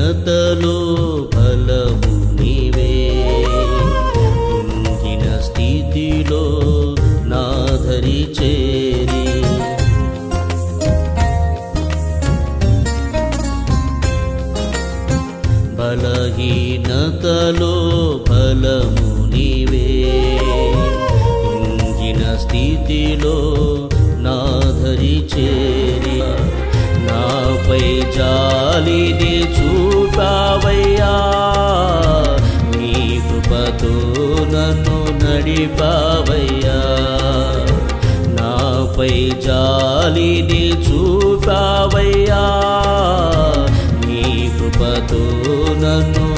బలహీనతలో బలము నీవే కుంగిన స్థితిలో నాధరి చేరి బలహీనతలో బలము నీవే కుంగిన స్థితిలో నాధరి చేరి నాపై జాలిని చూపావయ్యా నీ కృపతో నన్ను నడిపావయ్యా నాపై జాలిని చూపావయ్యా నీ కృపతో నన్ను